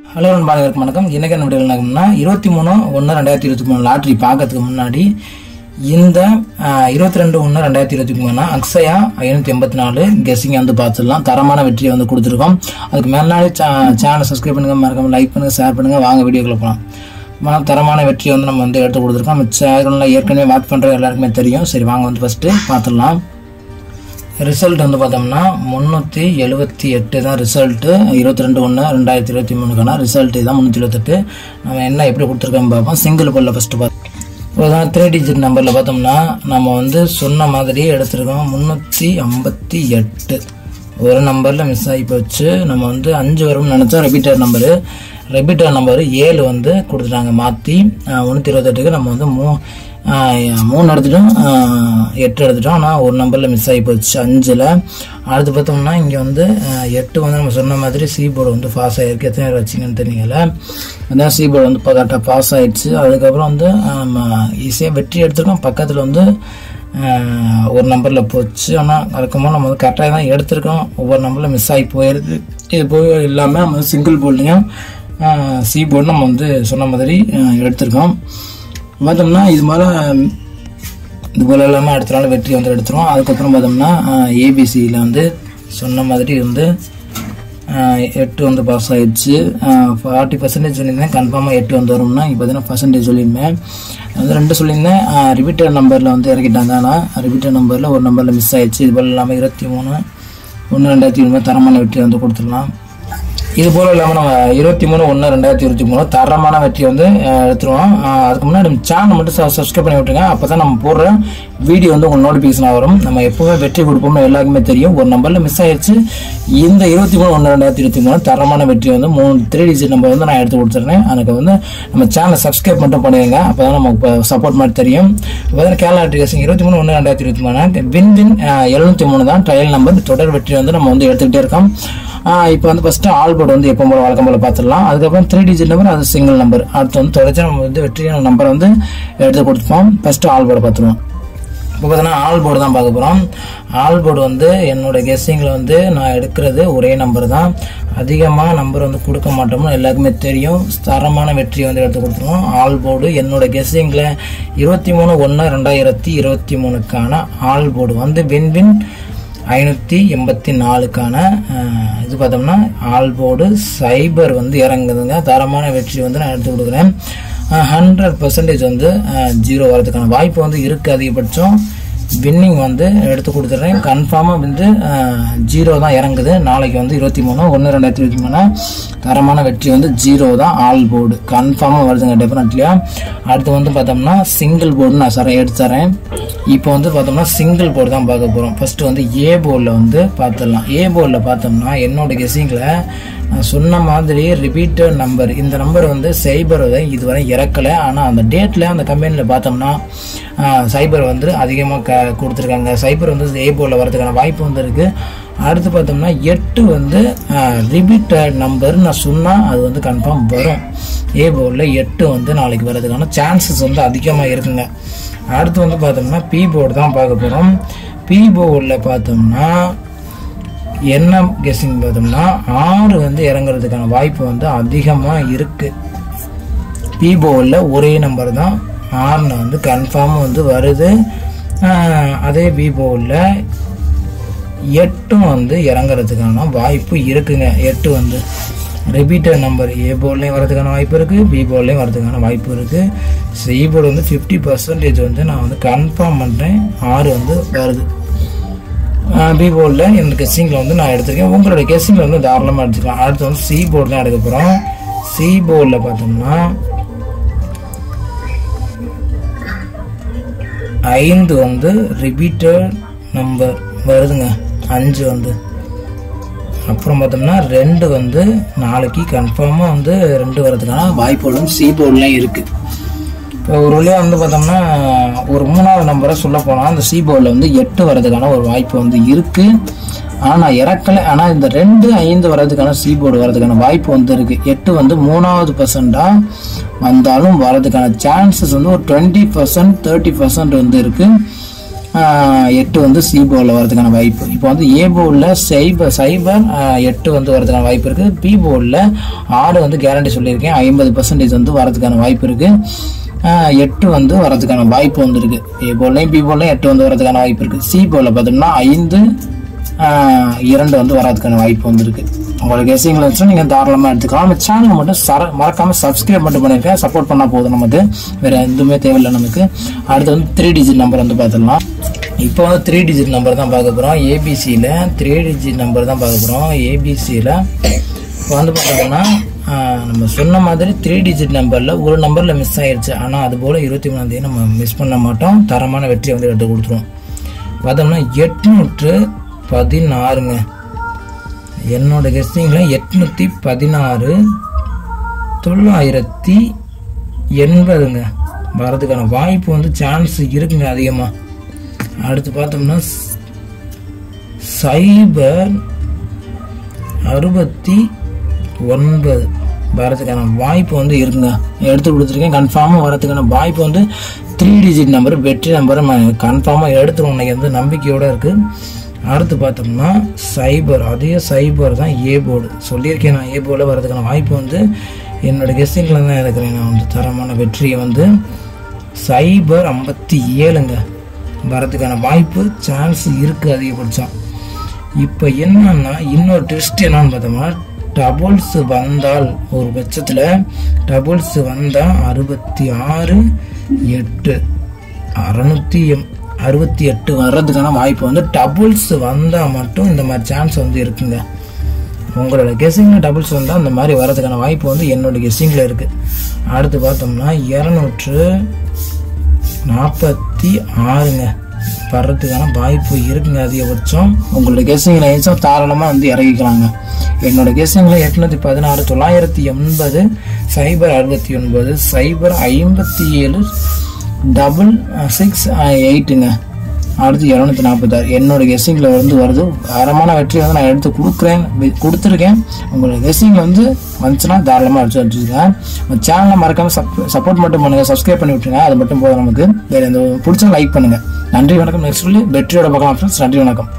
hello நண்பாளர்களுக்கு வணக்கம் இன்னைக்கு என்ன வீடியோ என்னன்னா இருபத்தி மூணு ஒன்று ரெண்டாயிரத்தி இருபத்தி மூணு லாட்ரி பார்க்கறதுக்கு முன்னாடி இந்த இருபத்தி ரெண்டு ஒன்று ரெண்டாயிரத்தி இருபத்தி மூணு அக்ஸயா ஐநூற்றி எண்பத்தி நாலு கெஸிங் வந்து பார்த்துடலாம் தரமான வெற்றியை வந்து கொடுத்துருக்கோம் அதுக்கு மேலாடி சேனலை சப்ஸ்கிரைப் பண்ணுங்க மறக்காம லைக் பண்ணுங்க ஷேர் பண்ணுங்க வாங்க வீடியோக்குள்ள போகலாம் மன தரமான வெற்றியை வந்து நம்ம வந்து எடுத்து கொடுத்துருக்கோம் நம்ம சேனலில் ஏற்கனவே வாட்ச் பண்ணுற எல்லாருக்குமே தெரியும் சரி வாங்க வந்து ஃபஸ்ட்டு பார்த்துடலாம் ரிசல்ட் வந்து பார்த்தோம்னா முந்நூற்றி எழுபத்தி எட்டு தான் ரிசல்ட்டு இருபத்தி ரெண்டு ஒன்று ரெண்டாயிரத்தி இருபத்தி மூணுக்கான ரிசல்ட் தான் முந்நூற்றி எழுபத்தெட்டு நம்ம என்ன எப்படி கொடுத்துருக்கோம் பார்ப்போம் சிங்கிள் பொல்ல ஃபஸ்ட்டு பார்த்தோம் த்ரீ டிஜிட் நம்பரில் பார்த்தோம்னா நம்ம வந்து சொன்ன மாதிரியே எடுத்திருக்கோம் முந்நூற்றி ஐம்பத்தி எட்டு ஒரு நம்பரில் மிஸ் ஆகி போச்சு நம்ம வந்து அஞ்சு வரும்னு நினச்சோம் ரிப்பீட்டர் நம்பரு ரிப்பீட்டர் நம்பரு ஏழு வந்து கொடுத்துட்டாங்க மாற்றி முந்நூற்றி இருபத்தெட்டுக்கு நம்ம வந்து மூ ஆஹ் மூணு எடுத்துட்டோம் ஆஹ் எட்டு எடுத்துட்டோம் ஆனால் ஒரு நம்பரில் மிஸ் ஆகி போச்சு அஞ்சில் அடுத்து பார்த்தோம்னா இங்கே வந்து ஆஹ் எட்டு வந்து நம்ம சொன்ன மாதிரி சி போர்டு வந்து பாஸ் ஆகிருக்கு எத்தனை பேர் வச்சிங்கன்னு தெரியல அதான் சி போர்டு வந்து கரெக்டாக பாஸ் ஆயிடுச்சு அதுக்கப்புறம் வந்து ஈஸியாக வெற்றி எடுத்திருக்கோம் பக்கத்தில் வந்து ஆஹ் ஒரு நம்பரில் போச்சு ஆனால் அதுக்கப்புறம் நம்ம வந்து கரெக்டாக தான் எடுத்திருக்கோம் ஒவ்வொரு நம்பரில் மிஸ் ஆகி போயிடுது இது போய் இல்லாமல் நம்ம சிங்கிள் போர்ட்லேயும் சி போர்டு நம்ம வந்து சொன்ன மாதிரி ஆஹ் எடுத்திருக்கோம் பார்த்தோம்னா இது மாதிரி இது போல இல்லாமல் அடுத்த நாள் வெற்றி வந்து எடுத்துரும் அதுக்கப்புறம் பார்த்தோம்னா ஏபிசியில் வந்து சொன்ன மாதிரி வந்து ஆஹ் எட்டு வந்து பாஸ் ஆயிடுச்சு ஃபார்ட்டி பர்சன்டேஜ் சொல்லியிருந்தேன் கன்ஃபார்மாக எட்டு வந்து வரும்னா இப்போ பார்த்தீங்கன்னா பர்சன்டேஜ் சொல்லியிருந்தேன் வந்து ரெண்டு சொல்லியிருந்தேன் ரிப்பீட்டர் நம்பரில் வந்து இறக்கிட்டாங்க ஆனால் ரிப்பீட்டர் நம்பரில் ஒரு நம்பரில் மிஸ் ஆயிடுச்சு இது போல் இல்லாமல் இருபத்தி மூணு ஒன்று ரெண்டாயிரத்தி இருபது தரமான வெற்றி வந்து கொடுத்துடலாம் இது போல இல்லாமல் நம்ம இருபத்தி மூணு ஒன்று ரெண்டாயிரத்தி இருபத்தி மூணு தரமான வெற்றி வந்து அஹ், எடுத்துருவோம் அஹ், அதுக்கு முன்னாடி நம்ம சேனல் மட்டும் சப்ஸ்கிரைப் பண்ணி விட்டுருங்க அப்போ தான் நம்ம போடுற வீடியோ வந்து உங்களுக்கு நோட்டிஃபிகேஷன் வரும் நம்ம எப்பவுமே வெற்றி கொடுப்போம்னு எல்லாருக்குமே தெரியும் ஒரு நம்பரில் மிஸ் ஆயிடுச்சு இந்த இருபத்தி மூணு ஒன்று ரெண்டாயிரத்தி இருபத்தி மூணு தரமான வெற்றி வந்து மூணு த்ரீ டிஜிட் நம்பர் வந்து நான் எடுத்து கொடுத்துட்றேன் அதுக்கு வந்து நம்ம சேனலை சப்ஸ்கிரைப் மட்டும் பண்ணிடுங்க அப்போ தான் நமக்கு சப்போர்ட் மாதிரி தெரியும் இப்போ வந்து கேரளா ட்ரிகேசிங் இருபத்தி மூணு ஒன்று ரெண்டாயிரத்தி இருபத்தி மூணு வின் வின் எழுநூத்தி மூணு தான் ட்ரையல் நம்பர் தொடர் வெற்றி வந்து நம்ம வந்து எடுத்துக்கிட்டே இருக்கோம் இப்போ வந்து ஃபஸ்ட்டு ஆல் போர்டு வந்து எப்போ போல வழக்கம் போல பார்த்துடலாம் அதுக்கப்புறம் த்ரீ டிஜிட் நம்பர் அது சிங்கிள் நம்பர் அடுத்து வந்து தொடர்ச்சி நம்ம வந்து வெற்றியான நம்பரை வந்து எடுத்து கொடுத்துப்போம் ஃபஸ்ட்டு ஆல் போர்டு பார்த்துருவோம் இப்போ பார்த்தீங்கன்னா ஆல் போர்டு தான் பார்க்க போகிறோம் ஆல் போர்டு வந்து என்னோட கெஸ்ஸிங்கில் வந்து நான் எடுக்கிறது ஒரே நம்பர் தான் அதிகமாக நம்பர் வந்து கொடுக்க மாட்டோம்னு எல்லாருக்குமே தெரியும் தரமான வெற்றியை வந்து எடுத்து கொடுத்துருவோம் ஆல் போர்டு என்னோட கெஸ்ஸிங்கில் இருபத்தி மூணு ஒன்று ரெண்டாயிரத்தி இருபத்தி மூணுக்கான ஆல் போர்டு வந்து வின் வின் ஐநூற்றி எண்பத்தி நாலுக்கான அஹ், இது பார்த்தோம்னா ஆல் போர்டு சைபர் வந்து இறங்குதுங்க தரமான வெற்றி வந்து நான் எடுத்து கொடுக்குறேன் ஹண்ட்ரட் பர்சன்டேஜ் வந்து ஜீரோ வரதுக்கான வாய்ப்பு வந்து இருக்குது அதிகபட்சம் வின்னிங் வந்து எடுத்து கொடுத்துட்றேன் கன்ஃபார்மாக வந்து ஜீரோ தான் இறங்குது நாளைக்கு வந்து இருபத்தி மூணு ஒன்று ரெண்டாயிரத்தி இருபத்தி மூணு தரமான வெற்றி வந்து ஜீரோ தான் ஆல் போர்டு கன்ஃபார்மாக வருதுங்க டெஃபினெட்லியா அடுத்து வந்து பார்த்தோம்னா சிங்கிள் போர்டு நான் சர எடுத்து தரேன் இப்போ வந்து பார்த்தோம்னா சிங்கிள் போர்டு தான் பார்க்க போகிறோம் ஃபர்ஸ்ட் வந்து ஏ போர்டில் வந்து பார்த்துடலாம் ஏ போர்டில் பார்த்தோம்னா என்னோட கெஸிங்கில் நான் சொன்ன மாதிரி ரிப்பீட்டட் நம்பர் இந்த நம்பர் வந்து சைபர் வந்து இதுவரை இறக்கலை ஆனால் அந்த டேட்டில் அந்த கம்பெனியில் பார்த்தோம்னா சைபர் வந்து அதிகமாக க கொடுத்துருக்காங்க சைபர் வந்து ஏ போர்டில் வரதுக்கான வாய்ப்பு வந்து இருக்குது அடுத்து பார்த்தோம்னா எட்டு வந்து ரிப்பீட்டட் நம்பர் நான் சொன்னால் அது வந்து கன்ஃபார்ம் வரும் ஏ போர்டில் எட்டு வந்து நாளைக்கு வர்றதுக்கான சான்சஸ் வந்து அதிகமாக இருக்குங்க அடுத்து வந்து பார்த்தோம்னா பி போர்டு தான் பார்க்க போகிறோம் பி போர்டில் பார்த்தோம்னா என்ன கெஸ்ஸிங் பார்த்தோம்னா ஆறு வந்து இறங்குறதுக்கான வாய்ப்பு வந்து அதிகமாக இருக்குது பி போர்டில் ஒரே நம்பர் தான் ஆறுன வந்து கன்ஃபார்ம் வந்து வருது ஆஹ் அதே பி போர்டில் எட்டும் வந்து இறங்குறதுக்கான வாய்ப்பு இருக்குங்க எட்டு வந்து ரிப்பீட்டர் நம்பர் ஏ போர்ட்லேயும் வரதுக்கான வாய்ப்பு இருக்குது பி போர்ட்லேயும் வரதுக்கான வாய்ப்பு இருக்குது சி போர்டு வந்து ஃபிஃப்டி பர்சன்டேஜ் வந்து நான் வந்து கன்ஃபார்ம் பண்ணுறேன் ஆறு வந்து வருது பி போர்டில் என்னோட கெஸ்ஸிங்கில் வந்து நான் எடுத்திருக்கேன் உங்களோட கெஸ்ஸிங்கில் வந்து தாராளமாக எடுத்துக்கலாம் அடுத்து வந்து சி போர்டு தான் எடுக்க போகிறோம் சி போர்டில் பார்த்தோம்னா ஐந்து வந்து ரிப்பீட்டட் நம்பர் வருதுங்க அஞ்சு வந்து அப்புறம் பார்த்தோம்னா ரெண்டு வந்து நாளைக்கு கன்ஃபார்மாக வந்து ரெண்டு வரதுக்கான வாய்ப்புகளும் சி போர்ட்லாம் இருக்குது இப்போ ஒரு வழியாக வந்து பார்த்தோம்னா ஒரு மூணாவது நம்பரை சொல்ல போனால் அந்த சி போர்டில் வந்து எட்டு வரதுக்கான ஒரு வாய்ப்பு வந்து இருக்குது ஆனால் இறக்கலை ஆனால் இந்த ரெண்டு ஐந்து வரதுக்கான சி போர்டு வரதுக்கான வாய்ப்பு வந்து இருக்குது எட்டு வந்து மூணாவது பர்சண்டாக வந்தாலும் வரதுக்கான சான்சஸ் வந்து ஒரு டுவெண்ட்டி பர்சன்ட் தேர்ட்டி பர்சன்ட் வந்து இருக்குது ஆஹ் எட்டு வந்து சி போர்டில் வரதுக்கான வாய்ப்பு இப்போ வந்து ஏ போர்டில் சைபர் சைபர் ஆஹ் எட்டு வந்து வரதுக்கான வாய்ப்பு இருக்குது பி போர்டில் ஆறு வந்து கேரண்டி சொல்லியிருக்கேன் ஐம்பது பர்சன்டேஜ் வந்து வரதுக்கான வாய்ப்பு இருக்குது எட்டு வந்து வரதுக்கான வாய்ப்பு வந்து இருக்கு ஏ போர்ட்லையும் பி போர்ட்லையும் எட்டு வந்து வரதுக்கான வாய்ப்பு இருக்குது சி போர்டில் பார்த்தோம்னா ஐந்து ஆஹ் இரண்டு வந்து வராதுக்கான வாய்ப்பு வந்திருக்கு உங்களுக்கு கெஸிங்கில் இருந்துச்சுன்னா நீங்கள் தாராளமாக எடுத்துக்கலாம் நம்ம சேனல் மட்டும் சர மறக்காமல் சப்ஸ்கிரைப் மட்டும் பண்ணியிருக்கேன் சப்போர்ட் பண்ணால் போதும் நமக்கு வேறு எதுவுமே தேவையில்லை நமக்கு அடுத்து வந்து த்ரீ டிஜிட் நம்பர் வந்து பார்த்துடலாம் இப்போ வந்து த்ரீ டிஜிட் நம்பர் தான் பார்க்க போகிறோம் ஏபிசியில் த்ரீ டிஜிட் நம்பர் தான் பார்க்க போகிறோம் ஏபிசியில் இப்போ வந்து பார்த்தோம்னா ஆஹ், நம்ம சொன்ன மாதிரி த்ரீ டிஜிட் நம்பரில் ஒரு நம்பரில் மிஸ் ஆயிடுச்சு ஆனால் அது போல் இருபத்தி மூணாந்தேதி நம்ம மிஸ் பண்ண மாட்டோம் தரமான வெற்றியை வந்து எடுத்து கொடுத்துருவோம் பார்த்தோம்னா எட்நூற்று பதினாறுங்க என்னோட கெஸ்டிங்கில் எட்நூற்றி பதினாறு தொள்ளாயிரத்தி எண்பதுங்க வரதுக்கான வாய்ப்பு வந்து சான்ஸ் இருக்குங்க அதிகமாக அடுத்து பார்த்தோம்னா ஸ்- சைபர் அறுபத்தி ஒன்பது வரதுக்கான வாய்ப்பு வந்து இருக்குங்க எடுத்து கொடுத்துருக்கேன் கன்ஃபார்மாக வரதுக்கான வாய்ப்பு வந்து த்ரீ டிஜிட் நம்பர் வெற்றி நம்பர் கன்ஃபார்மாக எடுத்துருவோம் இன்னைக்கு வந்து நம்பிக்கையோட இருக்கு அடுத்து பார்த்தோம்னா சைபர் அதே சைபர் தான் ஏ போர்டு சொல்லியிருக்கேன் நான் ஏ போர்டில் வரதுக்கான வாய்ப்பு வந்து என்னோட கெஸ்டிங்கில் தான் இருக்கிறேன் நான் வந்து தரமான வெற்றியை வந்து சைபர் ஐம்பத்தி ஏழுங்க வரதுக்கான வாய்ப்பு சான்ஸ் இருக்குது அதிகபட்சம் இப்போ என்னன்னா இன்னொரு ட்விஸ்ட் என்னன்னு பார்த்தோம்னா டபுள்ஸ் வந்தால் ஒரு பட்சத்தில் டபுள்ஸ் வந்தால் அறுபத்தி ஆறு எட்டு அறநூற்றி எம் அறுபத்தி எட்டு வர்றதுக்கான வாய்ப்பு வந்து டபுள்ஸ் வந்தால் மட்டும் இந்த மாதிரி சான்ஸ் வந்து இருக்குங்க உங்களோட கெஸ்ஸிங்கில் டபுள்ஸ் வந்தால் அந்த மாதிரி வரதுக்கான வாய்ப்பு வந்து என்னோட கெஸ்ஸிங்கில் இருக்குது அடுத்து பார்த்தோம்னா இரநூற்று நாற்பத்தி ஆறுங்க வர்றதுக்கான வாய்ப்பு இருக்குங்க அதிகபட்சம் உங்களோட கெஸ்ஸிங்கில் ஏச்சும் தாராளமாக வந்து இறங்கிக்கலாங்க என்னோட கெஸ்ஸிங்கில் எட்நூற்றி பதினாறு தொள்ளாயிரத்தி எண்பது சைபர் அறுபத்தி ஒன்பது சைபர் ஐம்பத்தி ஏழு டபுள் சிக்ஸ் எயிட்டுங்க அடுத்து இரநூத்தி நாற்பத்தாறு என்னோட கெஸ்ஸிங்கில் வந்து வருது அறமான வெற்றி வந்து நான் எடுத்து கொடுக்குறேன் வி- கொடுத்துருக்கேன் உங்களோட கெஸ்ஸிங் வந்து வந்துச்சுன்னா தாராளமாக அடிச்சு வச்சுருக்கேன் உங்கள் சேனலை மறக்காமல் சப் சப்போர்ட் மட்டும் பண்ணுங்கள் சப்ஸ்கிரைப் பண்ணி விட்டுருங்க அது மட்டும் போதும் நமக்கு வேறு எந்த பிடிச்சா லைக் பண்ணுங்கள் நன்றி வணக்கம் நெக்ஸ்ட் சொல்லி வெற்றியோட பார்க்கலாம் ஃப்ரெண்ட்ஸ் நன்றி வணக்கம்